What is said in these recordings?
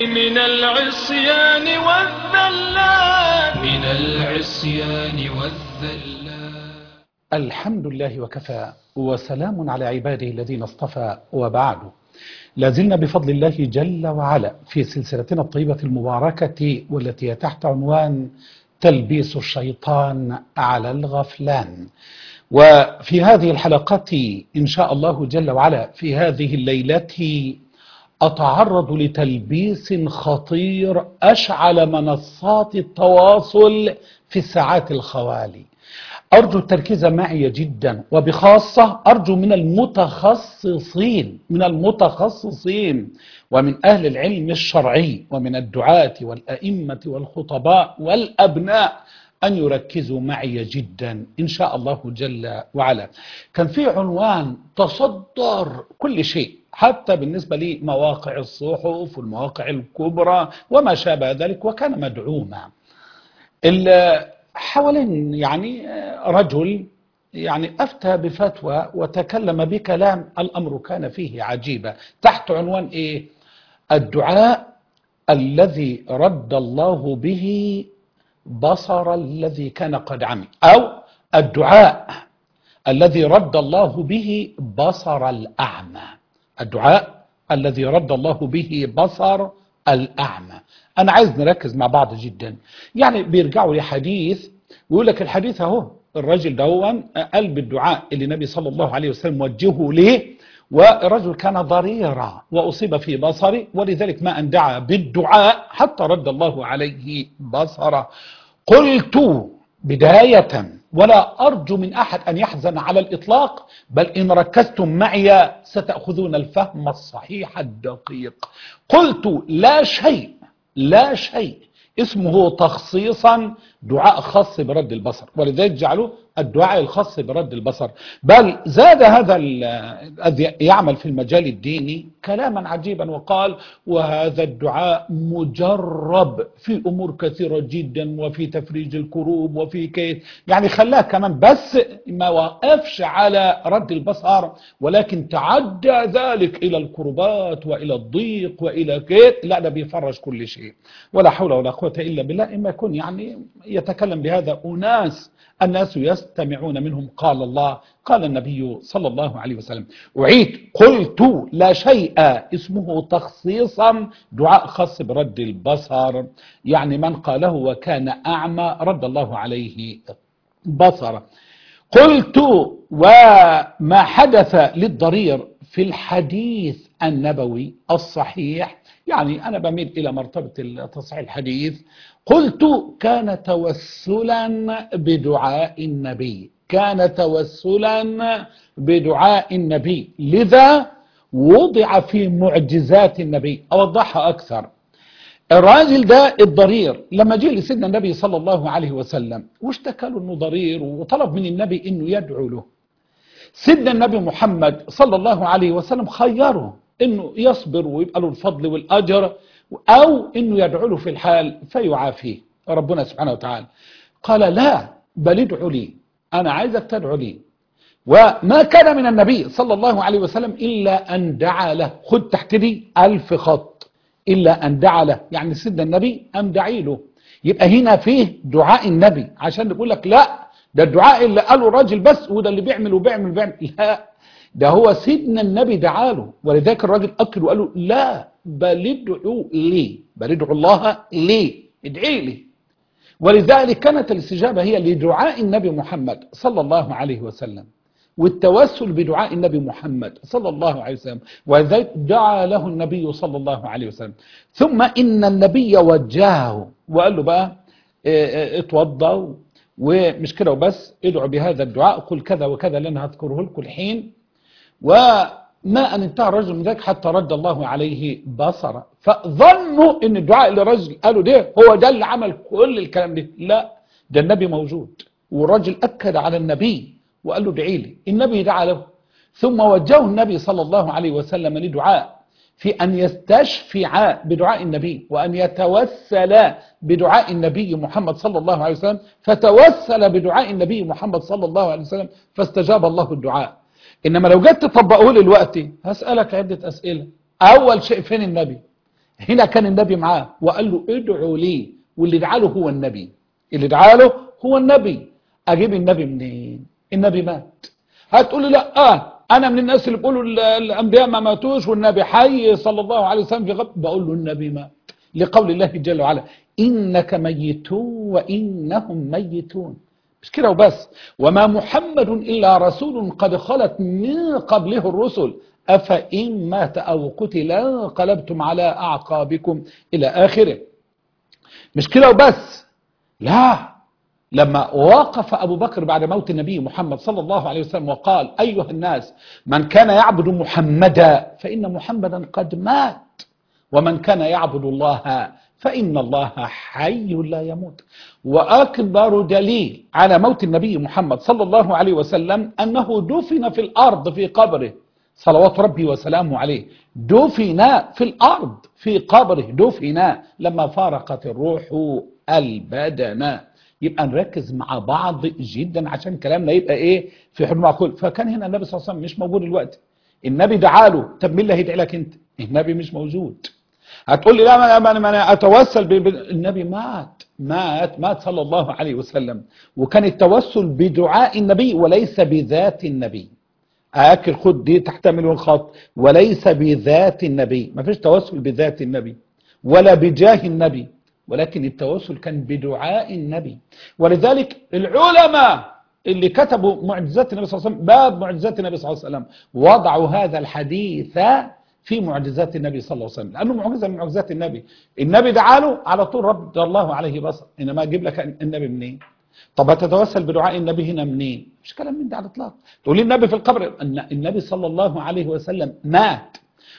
من العصيان والذلات من العصيان والذلات الحمد لله وكفى وسلام على عباده الذين اصطفى وبعد لازلنا بفضل الله جل وعلا في سلسلتنا الطيبة المباركة والتي هي تحت عنوان تلبيس الشيطان على الغفلان وفي هذه الحلقة إن شاء الله جل وعلا في هذه الليلة أتعرض لتلبيس خطير أشعل منصات التواصل في الساعات الخوالي أرجو التركيز معي جدا وبخاصة أرجو من المتخصصين من المتخصصين ومن أهل العلم الشرعي ومن الدعاة والأئمة والخطباء والأبناء أن يركزوا معي جدا إن شاء الله جل وعلا كان في عنوان تصدر كل شيء حتى بالنسبة لمواقع الصحف والمواقع الكبرى وما شابه ذلك وكان مدعوما حوالين يعني رجل يعني أفتى بفتوى وتكلم بكلام الأمر كان فيه عجيبا تحت عنوان إيه الدعاء الذي رد الله به بصر الذي كان قد عمي أو الدعاء الذي رد الله به بصر الأعمى الدعاء الذي رد الله به بصر الأعمى أنا عايز نركز مع بعض جدا يعني بيرجعوا لحديث ويقول لك الحديث أهو الرجل دون قلب الدعاء اللي النبي صلى الله عليه وسلم وجهه ليه والرجل كان ضريرا وأصيب في بصره ولذلك ما أن دعا بالدعاء حتى رد الله عليه بصره قلت بداية ولا أرجو من أحد أن يحزن على الإطلاق بل إن ركزتم معي ستأخذون الفهم الصحيح الدقيق قلت لا شيء لا شيء اسمه تخصيصا دعاء خاص برد البصر ولذلك جعلوا الدعاء الخاص برد البصر بل زاد هذا الذي يعمل في المجال الديني كلاما عجيبا وقال وهذا الدعاء مجرب في أمور كثيرة جدا وفي تفريج الكروب وفي كيد يعني خلاه كمان بس ما وقفش على رد البصر ولكن تعدى ذلك إلى الكروبات وإلى الضيق وإلى كيد لا ده بيفرج كل شيء ولا حول ولا قوة إلا بالله إما يكون يعني يتكلم بهذا أناس الناس يستمعون منهم قال الله قال النبي صلى الله عليه وسلم أعيد قلت لا شيء اسمه تخصيصا دعاء خاص برد البصر يعني من قاله وكان أعمى رد الله عليه بصر قلت وما حدث للضرير في الحديث النبوي الصحيح يعني أنا بميل إلى مرتبة تصحيح الحديث قلت كان توسلا بدعاء النبي كان توسلا بدعاء النبي لذا وضع في معجزات النبي أوضحها أكثر الراجل ده الضرير لما جه لسيدنا النبي صلى الله عليه وسلم واشتكى له انه ضرير وطلب من النبي انه يدعو له سيدنا النبي محمد صلى الله عليه وسلم خيره انه يصبر ويبقى له الفضل والاجر او انه يدعو له في الحال فيعافيه ربنا سبحانه وتعالى قال لا بل ادعو لي انا عايزك تدعو لي وما كان من النبي صلى الله عليه وسلم الا ان دعا له خد تحت دي الف خط الا ان دعا له يعني سيدنا النبي ام دعي له يبقى هنا فيه دعاء النبي عشان نقول لك لا ده الدعاء اللي قاله الراجل بس وده اللي بيعمل وبيعمل وبيعمل لا ده هو سيدنا النبي دعا له ولذلك الراجل أكد وقال له لا بل ادعوا لي بل ادعوا الله لي ادعي لي ولذلك كانت الاستجابة هي لدعاء النبي محمد صلى الله عليه وسلم والتوسل بدعاء النبي محمد صلى الله عليه وسلم ولذلك دعا له النبي صلى الله عليه وسلم ثم إن النبي وجهه وقال له بقى اتوضى ومش كده وبس ادعوا بهذا الدعاء قل كذا وكذا لن هذكره لكم الحين وما أن انتهى الرجل من ذلك حتى رد الله عليه بصره فظنوا ان الدعاء اللي الرجل قاله ده هو ده اللي عمل كل الكلام ده لا ده النبي موجود والرجل أكد على النبي وقال له ادعي لي النبي دعا له ثم وجهه النبي صلى الله عليه وسلم لدعاء في أن يستشفع بدعاء النبي وأن يتوسل بدعاء النبي محمد صلى الله عليه وسلم فتوسل بدعاء النبي محمد صلى الله عليه وسلم فاستجاب الله الدعاء إنما لو جيت تطبقه لي دلوقتي هسألك عدة أسئلة أول شيء فين النبي هنا كان النبي معاه وقال له ادعوا لي واللي دعا له هو النبي اللي دعا له هو النبي اجيب النبي منين النبي مات هتقول لي لا آه انا من الناس اللي بيقولوا ال- الانبياء ما ماتوش والنبي حي صلى الله عليه وسلم في غب بقول له النبي مات لقول الله جل وعلا انك ميت وانهم ميتون مش كده وبس وما محمد الا رسول قد خلت من قبله الرسل افان مات او قتل انقلبتم على اعقابكم الى اخره مش كده وبس لا لما وقف أبو بكر بعد موت النبي محمد صلى الله عليه وسلم وقال أيها الناس من كان يعبد محمدا فإن محمدا قد مات ومن كان يعبد الله فإن الله حي لا يموت وأكبر دليل على موت النبي محمد صلى الله عليه وسلم أنه دفن في الأرض في قبره صلوات ربي وسلامه عليه دفن في الأرض في قبره دفن لما فارقت الروح البدن يبقى نركز مع بعض جدا عشان كلامنا يبقى ايه في حلم معقول فكان هنا النبي صلى الله عليه وسلم مش موجود الوقت النبي دعا له طب مين اللي هيدعي لك انت النبي مش موجود هتقول لي لا ما ما- ما انا اتوسل ب... ب... النبي مات مات مات صلى الله عليه وسلم وكان التوسل بدعاء النبي وليس بذات النبي اكل خد دي تحتمل الخط وليس بذات النبي ما فيش توسل بذات النبي ولا بجاه النبي ولكن التوسل كان بدعاء النبي ولذلك العلماء اللي كتبوا معجزات النبي صلى الله عليه وسلم باب معجزات النبي صلى الله عليه وسلم وضعوا هذا الحديث في معجزات النبي صلى الله عليه وسلم لانه معجزه من معجزات النبي النبي دعا له على طول رد الله عليه بصر انما اجيب لك النبي منين طب هتتوسل بدعاء النبي هنا منين مش كلام من ده على الاطلاق تقول لي النبي في القبر أن النبي صلى الله عليه وسلم مات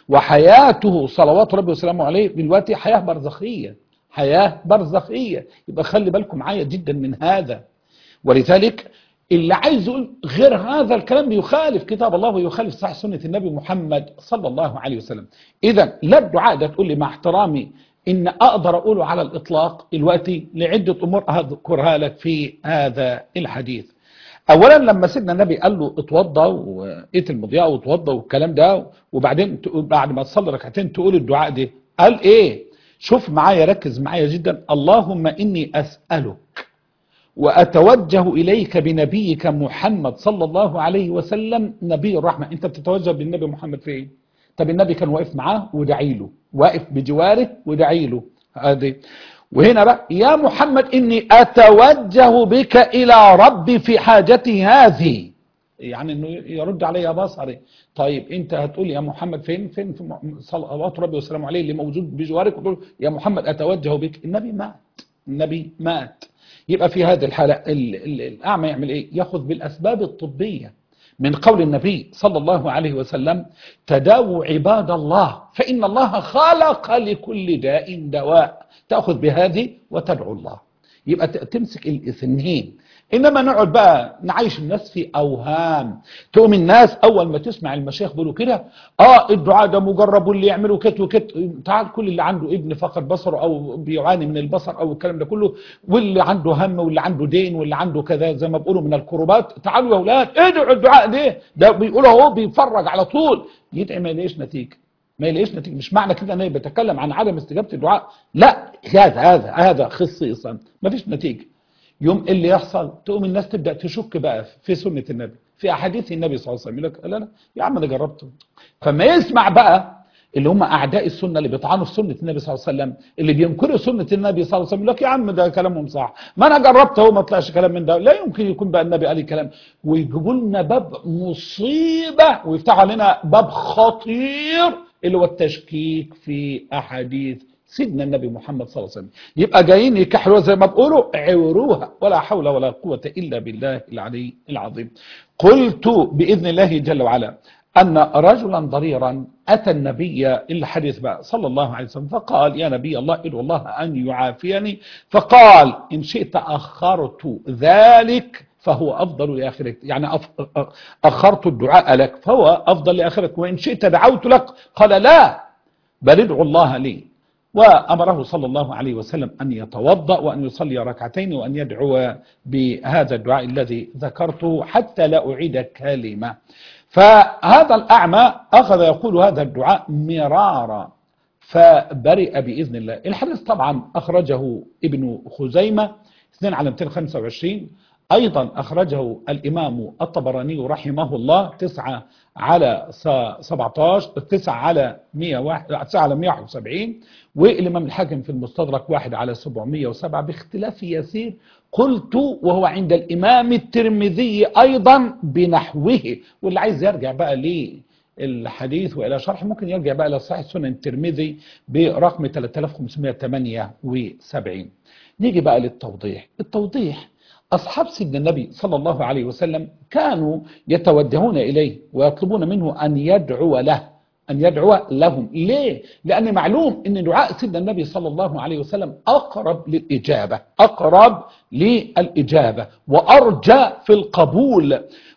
وحياته صلوات ربي وسلامه عليه دلوقتي حياه برزخيه حياه برزخيه يبقى خلي بالكم معايا جدا من هذا ولذلك اللي عايز يقول غير هذا الكلام يخالف كتاب الله ويخالف صحيح سنة النبي محمد صلى الله عليه وسلم إذا لا الدعاء ده تقول لي مع احترامي إن أقدر أقوله على الإطلاق دلوقتي لعدة أمور أذكرها لك في هذا الحديث أولا لما سيدنا النبي قال له اتوضى وإيت المضياء واتوضى والكلام ده وبعدين تقول- بعد ما تصلي ركعتين تقول الدعاء ده قال إيه شوف معايا ركز معايا جدا اللهم إني أسألك وأتوجه إليك بنبيك محمد صلى الله عليه وسلم نبي الرحمة أنت بتتوجه بالنبي محمد في إيه؟ طب النبي كان واقف معاه ودعي له واقف بجواره ودعي له هذه وهنا بقى يا محمد إني أتوجه بك إلى ربي في حاجتي هذه يعني انه يرد علي بصري طيب انت هتقول يا محمد فين فين في م- صلوات ربي وسلامه عليه اللي موجود بجوارك وتقول يا محمد اتوجه بك النبي مات النبي مات يبقى في هذه الحالة ال- ال- الأعمى يعمل إيه؟ يأخذ بالأسباب الطبية من قول النبي صلى الله عليه وسلم تداووا عباد الله فإن الله خلق لكل داء دواء تأخذ بهذه وتدعو الله يبقى ت- تمسك الاثنين انما نقعد بقى نعيش الناس في اوهام تقوم الناس اول ما تسمع المشايخ بيقولوا كده اه الدعاء ده مجرب واللي يعملوا كت وكت تعال كل اللي عنده ابن فقد بصره او بيعاني من البصر او الكلام ده كله واللي عنده هم واللي عنده دين واللي عنده كذا زي ما بيقولوا من الكروبات تعالوا يا اولاد ادعوا الدعاء ده ده بيقولوا اهو بيفرج على طول يدعي ما يلاقيش نتيجه ما يلاقيش نتيجه مش معنى كده ان انا بتكلم عن عدم استجابه الدعاء لا هذا هذا هذا خصيصا ما فيش نتيجه يوم اللي يحصل تقوم الناس تبدا تشك بقى في سنه النبي في احاديث النبي صلى الله عليه وسلم يقول لك لا لا يا عم انا جربته فما يسمع بقى اللي هم اعداء السنه اللي بيطعنوا في سنه النبي صلى الله عليه وسلم اللي بينكروا سنه النبي صلى الله عليه وسلم يقول لك يا عم ده كلامهم صح ما انا جربته وما طلعش كلام من ده لا يمكن يكون بقى النبي قال لي كلام ويجيبوا لنا باب مصيبه ويفتحوا علينا باب خطير اللي هو التشكيك في احاديث سيدنا النبي محمد صلى الله عليه وسلم يبقى جايين يكحلوا زي ما بيقولوا عوروها ولا حول ولا قوة إلا بالله العلي العظيم قلت بإذن الله جل وعلا أن رجلا ضريرا أتى النبي الحديث بقى صلى الله عليه وسلم فقال يا نبي الله ادعو الله أن يعافيني فقال إن شئت أخرت ذلك فهو أفضل لآخرتك يعني أف- أخرت الدعاء لك فهو أفضل لآخرتك وإن شئت دعوت لك قال لا بل ادعو الله لي وأمره صلى الله عليه وسلم أن يتوضأ وأن يصلي ركعتين وأن يدعو بهذا الدعاء الذي ذكرته حتى لا أعيد كلمة فهذا الأعمى أخذ يقول هذا الدعاء مرارا فبرئ بإذن الله الحديث طبعا أخرجه ابن خزيمة 2 على 225 أيضا أخرجه الإمام الطبراني رحمه الله 9 على 17 9 على 101 9 على 171 والإمام الحاكم في المستدرك 1 على 707 باختلاف يسير قلت وهو عند الإمام الترمذي أيضا بنحوه واللي عايز يرجع بقى ليه الحديث والى شرح ممكن يرجع بقى الى صحيح سنن الترمذي برقم 3578 نيجي بقى للتوضيح التوضيح اصحاب سيدنا النبي صلى الله عليه وسلم كانوا يتوجهون اليه ويطلبون منه ان يدعو له أن يدعو لهم ليه؟ لأن معلوم أن دعاء سيدنا النبي صلى الله عليه وسلم أقرب للإجابة أقرب للإجابة وأرجى في القبول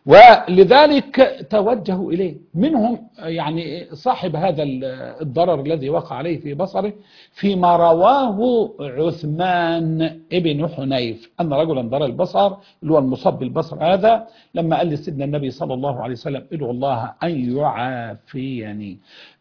ولذلك توجهوا إليه منهم يعني صاحب هذا الضرر الذي وقع عليه في بصره فيما رواه عثمان ابن حنيف أن رجلا ضر البصر اللي هو المصاب بالبصر هذا لما قال لسيدنا النبي صلى الله عليه وسلم ادعو الله أن يعافيني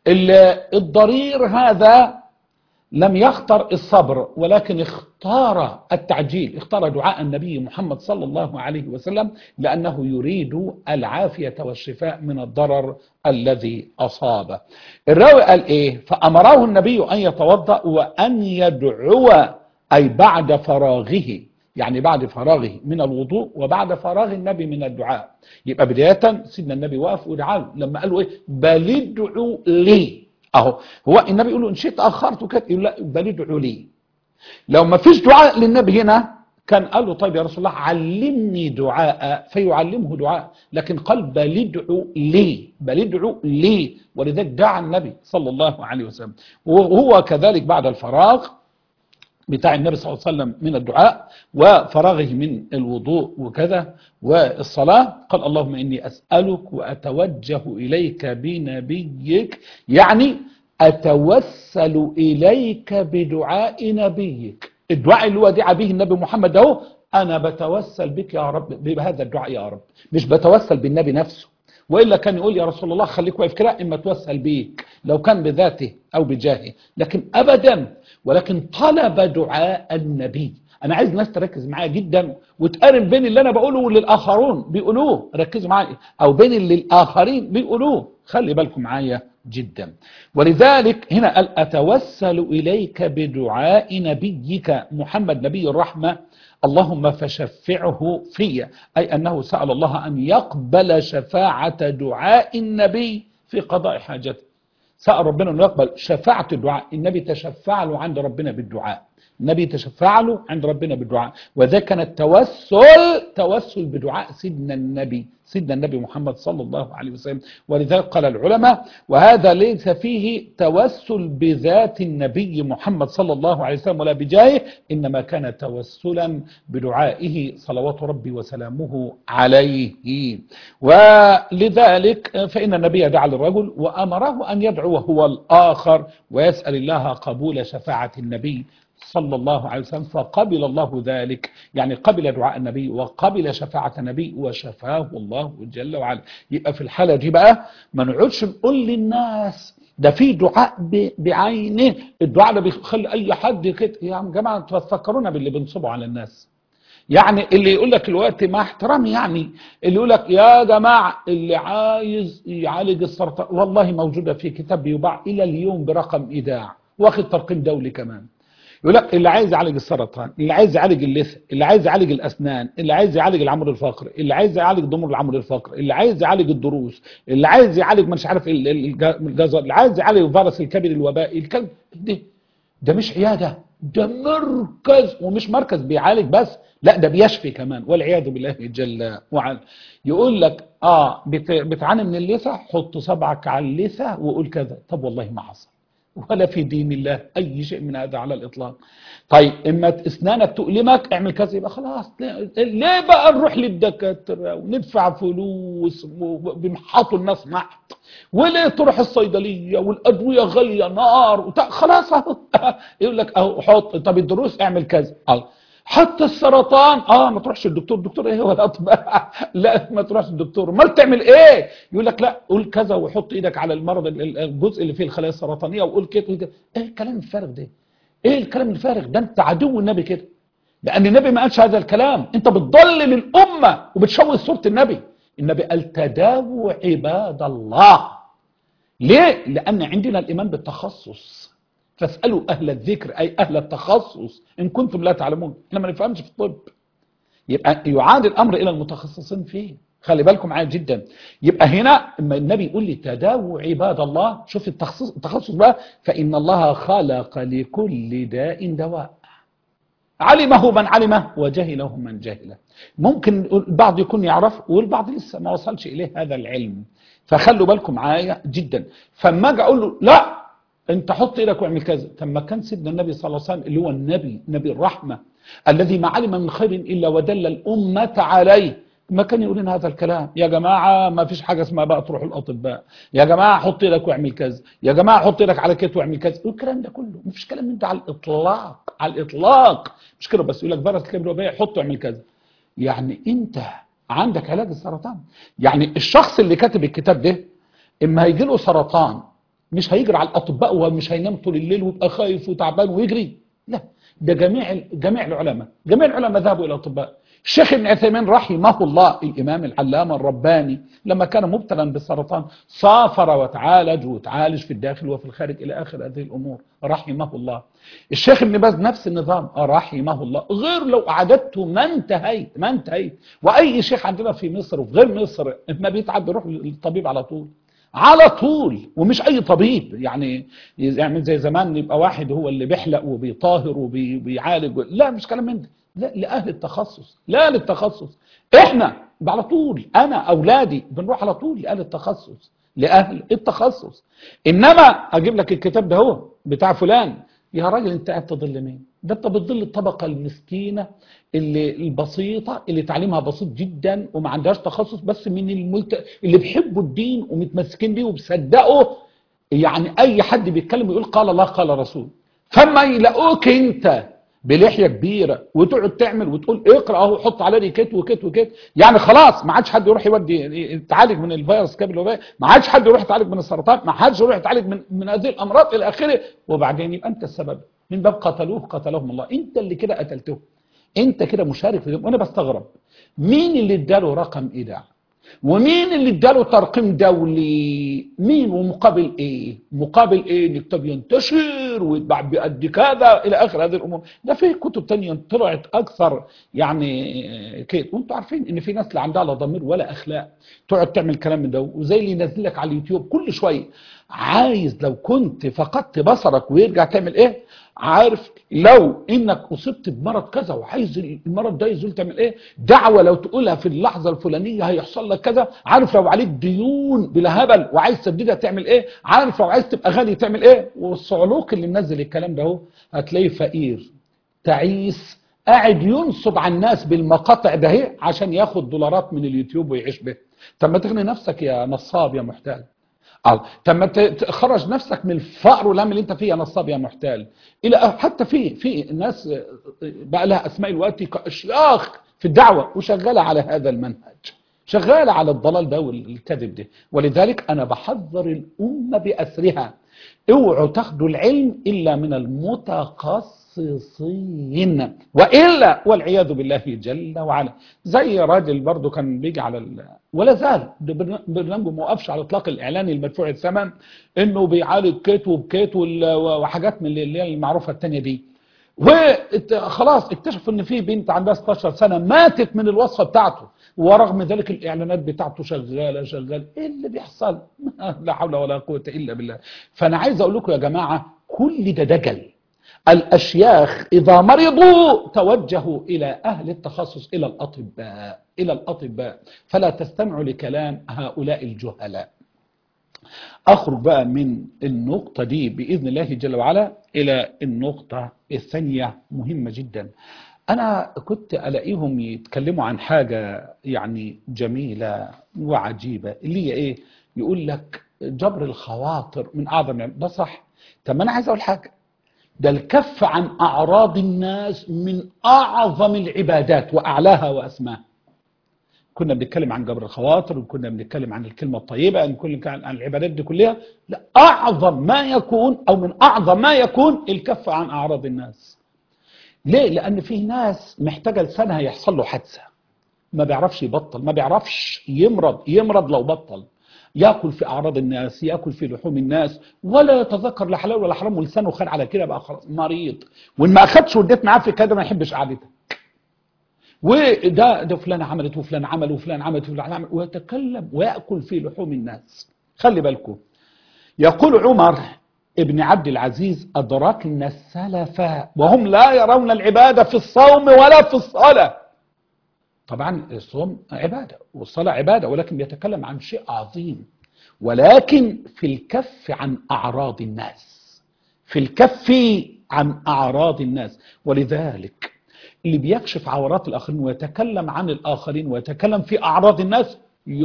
الضرير هذا لم يختر الصبر ولكن اختار التعجيل اختار دعاء النبي محمد صلى الله عليه وسلم لأنه يريد العافية والشفاء من الضرر الذي أصابه الراوي قال إيه فأمره النبي أن يتوضأ وأن يدعو أي بعد فراغه يعني بعد فراغه من الوضوء وبعد فراغ النبي من الدعاء يبقى بداية سيدنا النبي وقف ودعا له لما قال له إيه بل ادعوا لي اهو هو النبي يقول له ان شئت اخرت كده يقول لا بل ادعوا لي لو ما فيش دعاء للنبي هنا كان قال له طيب يا رسول الله علمني دعاء فيعلمه دعاء لكن قال بل ادعوا لي بل ادعوا لي ولذلك دعا النبي صلى الله عليه وسلم وهو كذلك بعد الفراغ بتاع النبي صلى الله عليه وسلم من الدعاء وفراغه من الوضوء وكذا والصلاة قال اللهم إني أسألك وأتوجه إليك بنبيك يعني أتوسل إليك بدعاء نبيك الدعاء اللي هو دعا به النبي محمد اهو أنا بتوسل بك يا رب بهذا الدعاء يا رب مش بتوسل بالنبي نفسه وإلا كان يقول يا رسول الله خليك واقف كده إما توسل بيك لو كان بذاته أو بجاهه لكن أبدا ولكن طلب دعاء النبي أنا عايز ناس تركز معايا جدا وتقارن بين اللي أنا بقوله واللي الآخرون بيقولوه ركزوا معايا أو بين اللي الآخرين بيقولوه خلي بالكم معايا جدا ولذلك هنا قال أتوسل إليك بدعاء نبيك محمد نبي الرحمة اللهم فشفعه في أي أنه سأل الله أن يقبل شفاعة دعاء النبي في قضاء حاجته سأل ربنا أن يقبل شفاعة الدعاء النبي تشفع له عند ربنا بالدعاء النبي تشفع له عند ربنا بالدعاء وذا كان التوسل توسل بدعاء سيدنا النبي سيدنا النبي محمد صلى الله عليه وسلم ولذلك قال العلماء وهذا ليس فيه توسل بذات النبي محمد صلى الله عليه وسلم ولا بجاهه إنما كان توسلا بدعائه صلوات ربي وسلامه عليه ولذلك فإن النبي دعا للرجل وأمره أن يدعو هو الآخر ويسأل الله قبول شفاعة النبي صلى الله عليه وسلم فقبل الله ذلك يعني قبل دعاء النبي وقبل شفاعة النبي وشفاه الله جل وعلا يبقى في الحالة دي بقى ما نقعدش نقول للناس ده في دعاء بعينه الدعاء ده بيخلي اي حد كده يا جماعه تفكرونا باللي بنصبه على الناس يعني اللي يقول لك الوقت مع احترامي يعني اللي يقول لك يا جماعه اللي عايز يعالج السرطان والله موجوده في كتاب بيباع الى اليوم برقم ايداع واخد ترقيم دولي كمان يقول لك اللي عايز يعالج السرطان اللي عايز يعالج اللثه اللي عايز يعالج الاسنان اللي عايز يعالج العمود الفقري اللي عايز يعالج ضمور العمود الفقري اللي عايز يعالج الضروس اللي عايز يعالج مش عارف الجزر اللي عايز يعالج فيروس الكبد الوبائي الكلام ده ده مش عياده ده مركز ومش مركز بيعالج بس لا ده بيشفي كمان والعياذ بالله جل وعلا يقول لك اه بتعاني من اللثه حط صبعك على اللثه وقول كذا طب والله ما حصل ولا في دين الله أي شيء من هذا على الإطلاق طيب إما أسنانك تؤلمك اعمل كذا يبقى خلاص ليه بقى نروح للدكاترة وندفع فلوس وبنحطوا الناس نحت وليه تروح الصيدلية والأدوية غالية نار وتع... خلاص اهو يقول لك أهو حط طب الدروس اعمل كذا حتى السرطان اه ما تروحش الدكتور الدكتور ايه هو الاطباء لا ما تروحش الدكتور امال تعمل ايه يقول لك لا قول كذا وحط ايدك على المرض ال- ال- الجزء اللي فيه الخلايا السرطانيه وقول كده وكده. ايه الكلام الفارغ ده ايه الكلام الفارغ ده انت عدو النبي كده لان النبي ما قالش هذا الكلام انت بتضلل الامه وبتشوه صوره النبي النبي قال تداووا عباد الله ليه لان عندنا الايمان بالتخصص فاسالوا اهل الذكر اي اهل التخصص ان كنتم لا تعلمون احنا ما نفهمش في الطب يبقى يعاد الامر الى المتخصصين فيه خلي بالكم معايا جدا يبقى هنا اما النبي يقول لي تداووا عباد الله شوف التخصص التخصص بقى فان الله خلق لكل داء دواء علمه من علمه وجهله من جهله ممكن البعض يكون يعرف والبعض لسه ما وصلش اليه هذا العلم فخلوا بالكم معايا جدا فما اجي اقول له لا انت حط ايدك واعمل كذا طب ما كان سيدنا النبي صلى الله عليه وسلم اللي هو النبي نبي الرحمه الذي ما علم من خير الا ودل الامه عليه ما كان يقول لنا هذا الكلام يا جماعه ما فيش حاجه اسمها بقى تروحوا الاطباء يا جماعه حط ايدك واعمل كذا يا جماعه حط ايدك على كتف واعمل كذا والكلام ده كله ما فيش كلام من ده على الاطلاق على الاطلاق مش كده بس يقول لك فيروس كبد وباء حط واعمل كذا يعني انت عندك علاج السرطان يعني الشخص اللي كاتب الكتاب ده اما هيجي له سرطان مش هيجري على الاطباء ومش هينام طول الليل ويبقى خايف وتعبان ويجري لا ده جميع جميع العلماء جميع العلماء ذهبوا الى الاطباء الشيخ ابن عثيمين رحمه الله الامام العلامه الرباني لما كان مبتلا بالسرطان سافر وتعالج وتعالج في الداخل وفي الخارج الى اخر هذه الامور رحمه الله الشيخ ابن باز نفس النظام رحمه الله غير لو اعددته ما انتهيت ما انتهيت واي شيخ عندنا في مصر وفي غير مصر ما بيتعب بيروح للطبيب على طول على طول ومش اي طبيب يعني يعمل زي زمان يبقى واحد هو اللي بيحلق وبيطاهر وبيعالج لا مش كلام من ده لا لاهل التخصص لا للتخصص احنا على طول انا اولادي بنروح على طول لاهل التخصص لاهل التخصص انما اجيب لك الكتاب ده هو بتاع فلان يا راجل انت قاعد تضل مين ده انت بتضل الطبقه المسكينه اللي البسيطه اللي تعليمها بسيط جدا وما عندهاش تخصص بس من الملت... اللي بيحبوا الدين ومتمسكين بيه وبيصدقوا يعني اي حد بيتكلم يقول قال الله قال رسول فما يلاقوك انت بلحيه كبيره وتقعد تعمل وتقول اقرا اهو حط على دي كت وكت وكت يعني خلاص ما عادش حد يروح يودي يتعالج من الفيروس كبد الوباء ما عادش حد يروح يتعالج من السرطان ما حدش يروح يتعالج من من هذه الامراض الى اخره وبعدين يبقى انت السبب من باب قتلوه قتلهم الله انت اللي كده قتلته انت كده مشارك في ده وانا بستغرب مين اللي اداله رقم ايداع ومين اللي اداله ترقيم دولي مين ومقابل ايه مقابل ايه ان الكتاب ينتشر ويتباع بقد كذا الى اخر هذه الامور ده في كتب تانية طلعت اكثر يعني كده وانتوا عارفين ان في ناس لا عندها لا ضمير ولا اخلاق تقعد تعمل كلام من ده وزي اللي ينزل لك على اليوتيوب كل شويه عايز لو كنت فقدت بصرك ويرجع تعمل ايه عارف لو انك اصبت بمرض كذا وعايز المرض ده يزول تعمل ايه دعوه لو تقولها في اللحظه الفلانيه هيحصل لك كذا عارف لو عليك ديون بلا هبل وعايز تسددها تعمل ايه عارف لو عايز تبقى غني تعمل ايه والصعلوك اللي منزل الكلام ده اهو هتلاقيه فقير تعيس قاعد ينصب على الناس بالمقاطع ده اهي عشان ياخد دولارات من اليوتيوب ويعيش به طب ما تغني نفسك يا نصاب يا محتال اه طب ما تخرج نفسك من الفقر والهم اللي انت فيه يا نصاب يا محتال الى حتى في في ناس بقى لها اسماء الوقت كاشياخ في الدعوه وشغاله على هذا المنهج شغاله على الضلال ده والكذب ده ولذلك انا بحذر الامه باسرها اوعوا تاخدوا العلم الا من المتخصصين والا والعياذ بالله جل وعلا زي راجل برضه كان بيجي على ال... ولا زال برنامجه ما وقفش على الاطلاق الاعلاني المدفوع الثمن انه بيعالج كيت وبكيت وحاجات من اللي هي المعروفه الثانيه دي وخلاص اكتشفوا ان في بنت عندها 16 سنه ماتت من الوصفه بتاعته ورغم ذلك الاعلانات بتاعته شغاله شغاله ايه اللي بيحصل لا حول ولا قوه الا بالله فانا عايز اقول لكم يا جماعه كل ده دجل الاشياخ اذا مرضوا توجهوا الى اهل التخصص الى الاطباء الى الاطباء فلا تستمعوا لكلام هؤلاء الجهلاء اخرج بقى من النقطه دي باذن الله جل وعلا الى النقطه الثانيه مهمه جدا انا كنت الاقيهم يتكلموا عن حاجه يعني جميله وعجيبه اللي هي ايه يقول لك جبر الخواطر من اعظم ده صح طب انا عايز اقول حاجه ده الكف عن أعراض الناس من أعظم العبادات وأعلاها وأسماها كنا بنتكلم عن جبر الخواطر وكنا بنتكلم عن الكلمة الطيبة نتكلم عن العبادات دي كلها لا أعظم ما يكون أو من أعظم ما يكون الكف عن أعراض الناس ليه؟ لأن في ناس محتاجة لسانها يحصل له حادثة ما بيعرفش يبطل ما بيعرفش يمرض يمرض لو بطل ياكل في اعراض الناس ياكل في لحوم الناس ولا يتذكر لا حلال ولا حرام ولسانه خان على كده بقى خلاص مريض وان ما اخدش وديت معاه في كده ما يحبش قعدتك وده ده فلان عملت وفلان عمل وفلان عملت وفلان عمل ويتكلم وياكل في لحوم الناس خلي بالكم يقول عمر ابن عبد العزيز أدركنا السلف وهم لا يرون العبادة في الصوم ولا في الصلاة طبعا الصوم عبادة والصلاة عبادة ولكن بيتكلم عن شيء عظيم ولكن في الكف عن أعراض الناس في الكف عن أعراض الناس ولذلك اللي بيكشف عورات الآخرين ويتكلم عن الآخرين ويتكلم في أعراض الناس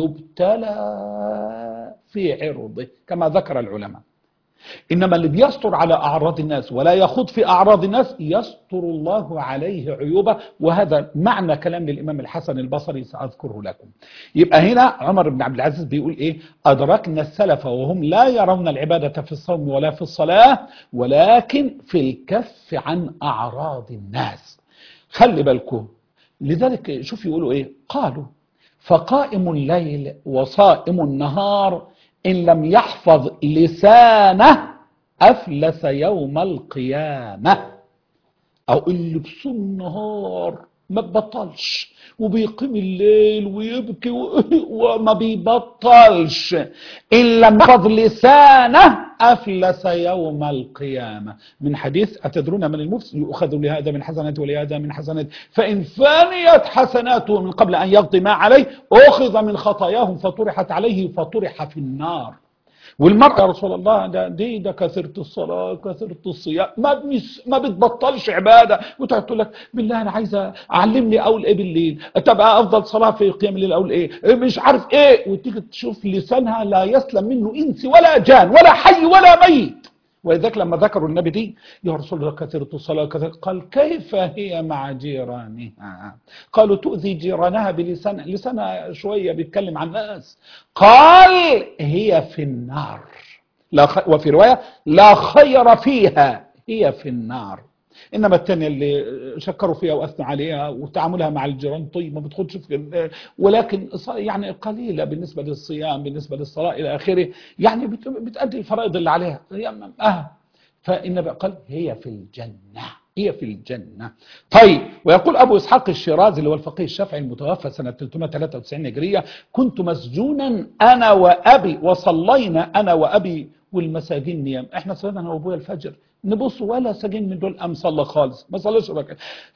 يبتلى في عرضه كما ذكر العلماء إنما اللي بيستر على أعراض الناس ولا يخوض في أعراض الناس يستر الله عليه عيوبه وهذا معنى كلام للإمام الحسن البصري سأذكره لكم يبقى هنا عمر بن عبد العزيز بيقول إيه أدركنا السلف وهم لا يرون العبادة في الصوم ولا في الصلاة ولكن في الكف عن أعراض الناس خلي بالكم لذلك شوف يقولوا إيه قالوا فقائم الليل وصائم النهار إن لم يحفظ لسانه أفلس يوم القيامة أو اللي بصوم النهار ما ببطلش وبيقيم الليل ويبكي وما بيبطلش إن لم يحفظ لسانه أفلس يوم القيامة من حديث أتدرون من المفسد يؤخذ لهذا من حسنات ولهذا من حسنات فإن فانيت حسناته من قبل أن يقضي ما عليه أخذ من خطاياهم فطرحت عليه فطرح في النار والمرأة يا رسول الله ده دي ده كثرة الصلاة كثرة الصيام ما بنس ما بتبطلش عبادة وتقعد تقول لك بالله أنا عايزة علمني أقول إيه بالليل تبقى أفضل صلاة في قيام الليل أقول إيه مش عارف إيه وتيجي تشوف لسانها لا يسلم منه إنس ولا جان ولا حي ولا ميت ولذلك لما ذكروا النبي دي يا رسول الله كثرة الصلاة كثرة قال كيف هي مع جيرانها قالوا تؤذي جيرانها بلسانها لسانها شوية بيتكلم عن الناس قال هي في النار لا خ... وفي رواية لا خير فيها هي في النار انما الثانيه اللي شكروا فيها واثنوا عليها وتعاملها مع الجيران طيب ما بتدخلش في ولكن يعني قليله بالنسبه للصيام بالنسبه للصلاه الى اخره يعني بتادي الفرائض اللي عليها اه فالنبي قال هي في الجنه هي في الجنة طيب ويقول أبو إسحاق الشيرازي اللي هو الفقيه الشافعي المتوفى سنة 393 هجرية كنت مسجونا أنا وأبي وصلينا أنا وأبي والمساجين نيام احنا صلينا انا وابويا الفجر نبص ولا سجين من دول أم صلى خالص ما صلىش ركعة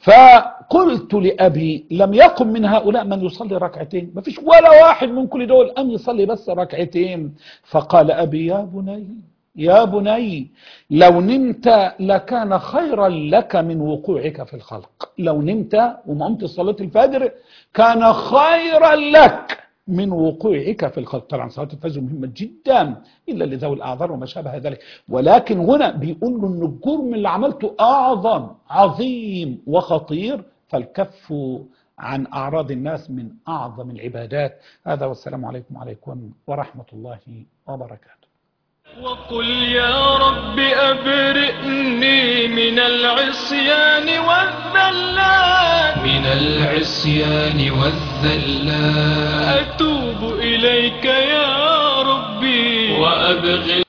فقلت لأبي لم يقم من هؤلاء من يصلي ركعتين ما فيش ولا واحد من كل دول أم يصلي بس ركعتين فقال أبي يا بني يا بني لو نمت لكان خيرا لك من وقوعك في الخلق لو نمت وما قمت صلاة الفجر كان خيرا لك من وقوعك في الخلق طبعا صلاة الفجر مهمة جدا إلا لذوي الأعذار وما شابه ذلك ولكن هنا بيقول له أن الجرم اللي عملته أعظم عظيم وخطير فالكف عن أعراض الناس من أعظم العبادات هذا والسلام عليكم وعليكم ورحمة الله وبركاته وقل يا رب أبرئني من العصيان والذلات من العصيان والذلات أتوب إليك يا ربي وأبغي